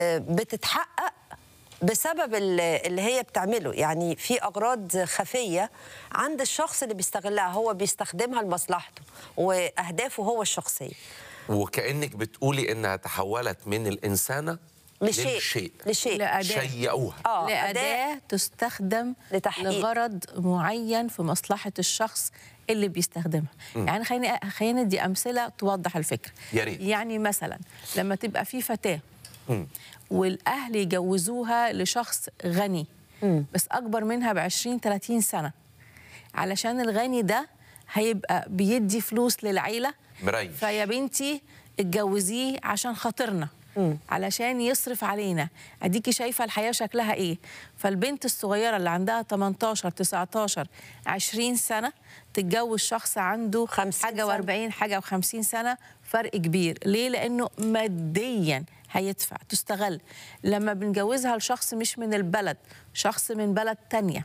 بتتحقق بسبب اللي اللي هي بتعمله يعني في اغراض خفيه عند الشخص اللي بيستغلها هو بيستخدمها لمصلحته واهدافه هو الشخصيه وكأنك بتقولي إنها تحولت من الإنسانة لشيء للشيء لشيء لأداة شيئوها اه لأداة تستخدم لتحقيق. لغرض معين في مصلحة الشخص اللي بيستخدمها يعني خليني خلينا ندي أمثلة توضح الفكرة يا ريت. يعني مثلا لما تبقى في فتاة مم. والأهل يجوزوها لشخص غني بس أكبر منها ب 20 30 سنة علشان الغني ده هيبقى بيدي فلوس للعيلة مريش. فيا بنتي اتجوزيه عشان خاطرنا علشان يصرف علينا اديكي شايفه الحياه شكلها ايه فالبنت الصغيره اللي عندها 18 19 20 سنه تتجوز شخص عنده 50 حاجه سنة. و40 حاجه و50 سنه فرق كبير ليه لانه ماديا هيدفع تستغل لما بنجوزها لشخص مش من البلد شخص من بلد تانية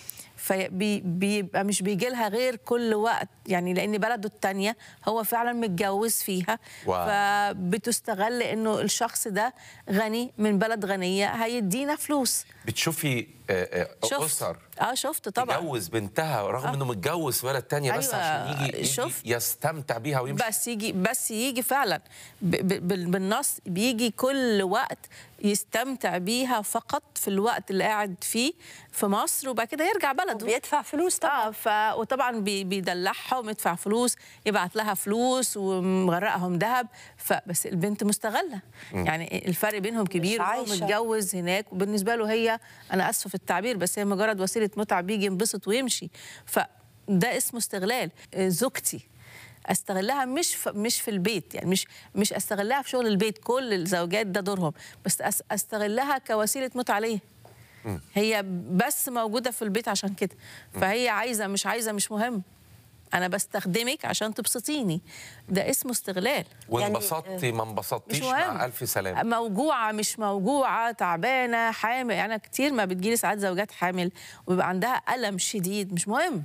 فبيبقى مش بيجي لها غير كل وقت يعني لان بلده التانية هو فعلا متجوز فيها واو. فبتستغل انه الشخص ده غني من بلد غنيه هيدينا فلوس بتشوفي آه، آه، شفت أسر اه شفت طبعا تجوز بنتها رغم انه متجوز في بلد تانية بس أيوة، عشان يجي, يجي شفت. يستمتع بيها ويمشي بس يجي بس يجي فعلا ب- ب- بال- بالنص بيجي كل وقت يستمتع بيها فقط في الوقت اللي قاعد فيه في مصر وبعد كده يرجع بلده بيدفع فلوس طبعا اه ف... وطبعا بي... بيدلعها ومدفع فلوس يبعت لها فلوس ومغرقهم ذهب فبس البنت مستغله يعني الفرق بينهم كبير وهو عايشة. متجوز هناك وبالنسبه له هي انا اسفه في التعبير بس هي مجرد وسيله متعه بيجي ينبسط ويمشي فده اسمه استغلال آه، زوجتي استغلها مش في مش في البيت يعني مش مش استغلها في شغل البيت كل الزوجات ده دورهم بس أس- استغلها كوسيله متعه ليه هي بس موجوده في البيت عشان كده فهي عايزه مش عايزه مش مهم انا بستخدمك عشان تبسطيني ده اسمه استغلال وانبسطتي ما مش انبسطتيش مهم مع الف سلامه موجوعه مش موجوعه تعبانه حامل يعني أنا كتير ما بتجيلي ساعات زوجات حامل وبيبقى عندها الم شديد مش مهم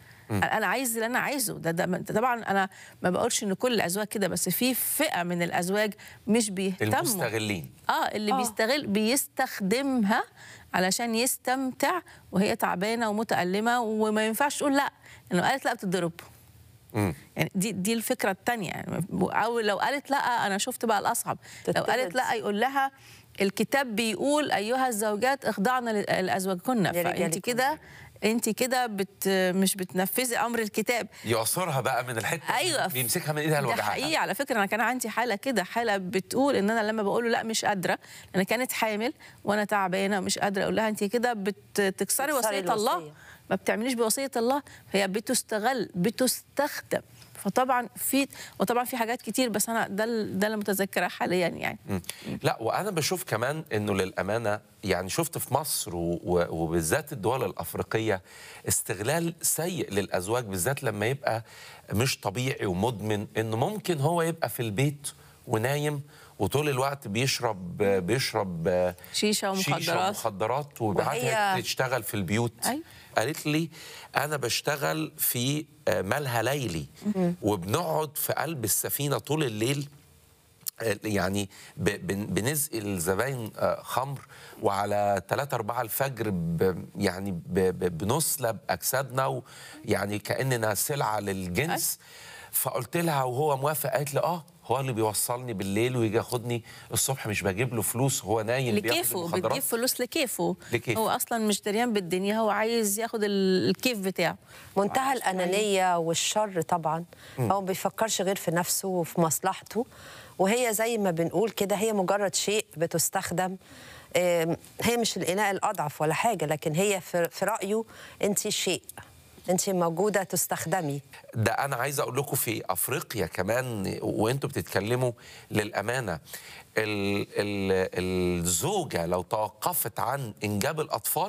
انا عايز اللي انا عايزه ده, ده, ده طبعا انا ما بقولش ان كل الازواج كده بس في فئه من الازواج مش بيهتموا المستغلين اه اللي آه. آه. بيستغل بيستخدمها علشان يستمتع وهي تعبانه ومتألمه وما ينفعش تقول لا لانه قالت لا بتتضرب مم. يعني دي دي الفكره الثانيه يعني او لو قالت لا انا شفت بقى الاصعب لو تتخذ. قالت لا يقول لها الكتاب بيقول ايها الزوجات اخضعن لازواجكن فانت لرجالكن. كده انت كده بت مش بتنفذي امر الكتاب يعصرها بقى من الحته ايوه بيمسكها من ايدها ده لوجعها حقيقي على فكره انا كان عندي حاله كده حاله بتقول ان انا لما بقول له لا مش قادره انا كانت حامل وانا تعبانه ومش قادره اقول لها انت كده بتكسري بتكسري وصيه الله الوصية. ما بتعمليش بوصيه الله هي بتستغل بتستخدم فطبعا في وطبعا في حاجات كتير بس انا ده ال- ده اللي متذكراه حاليا يعني مم. لا وانا بشوف كمان انه للامانه يعني شفت في مصر و- و- وبالذات الدول الافريقيه استغلال سيء للازواج بالذات لما يبقى مش طبيعي ومدمن انه ممكن هو يبقى في البيت ونايم وطول الوقت بيشرب بيشرب شيشه شيشه ومخدرات ومخدرات وبعدها وهي- تشتغل في البيوت أيوة. قالت لي انا بشتغل في آه، ملهى ليلي وبنقعد في قلب السفينه طول الليل آه، يعني ب- بن- بنزقي الزباين آه، خمر وعلى 3 4 الفجر ب يعني ب- ب- بنسلب اجسادنا ويعني كاننا سلعه للجنس فقلت لها وهو موافق قالت لي اه هو اللي بيوصلني بالليل ويجي ياخدني الصبح مش بجيب له فلوس هو نايم بياخد لكيفه المخدرات. بتجيب فلوس لكيفه لكيفه. هو اصلا مش دريان بالدنيا هو عايز ياخد ال- الكيف بتاعه منتهى الأنانية والشر طبعا هو ما بيفكرش غير في نفسه وفي مصلحته وهي زي ما بنقول كده هي مجرد شيء بتستخدم آم، هي مش الإناء الأضعف ولا حاجة لكن هي في في رأيه أنت شيء أنت موجودة تستخدمي ده انا عايز اقول لكم في افريقيا كمان وانتوا بتتكلموا للامانه ال ال الزوجه لو توقفت عن انجاب الاطفال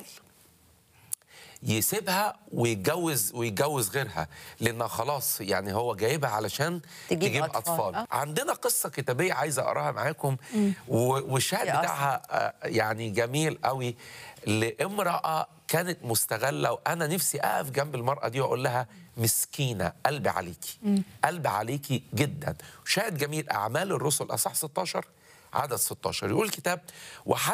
يسيبها ويتجوز ويتجوز غيرها لانها خلاص يعني هو جايبها علشان تجيب تجيب أطفال. اطفال, أطفال. عندنا قصه كتابيه عايزه اقراها معاكم و- والشاهد يا بتاعها آه، يعني جميل قوي لامراه كانت مستغله وانا نفسي اقف جنب المراه دي واقول لها مسكينه قلبي عليكي قلبي عليكي جدا شاهد جميل اعمال الرسل اصح 16 عدد 16 يقول الكتاب وحتى